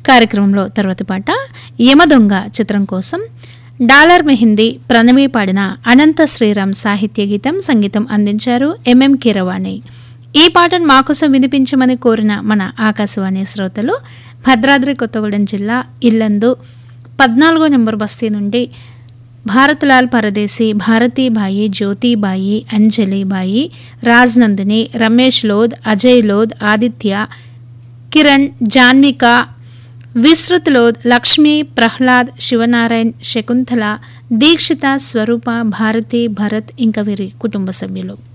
కార్యక్రమంలో తర్వాతి పాట యమదొంగ చిత్రం కోసం డాలర్ మెహిందీ ప్రణవి పాడిన అనంత శ్రీరామ్ సాహిత్య గీతం సంగీతం అందించారు ఎంఎం కీరవాణి ఈ పాటను మాకోసం వినిపించమని కోరిన మన ఆకాశవాణి శ్రోతలు భద్రాద్రి కొత్తగూడెం జిల్లా ఇల్లందు పద్నాలుగో నెంబర్ బస్తీ నుండి భారత్లాల్ పరదేశీ భారతీబాయి జ్యోతిబాయి అంజలిబాయి రాజ్నందిని రమేష్ లోద్ అజయ్ లోద్ ఆదిత్య కిరణ్ జాన్విక విస్తృత్ లోద్ లక్ష్మి ప్రహ్లాద్ శివనారాయణ్ శకుంతల దీక్షిత స్వరూప భారతి భరత్ ఇంకా వీరి కుటుంబ సభ్యులు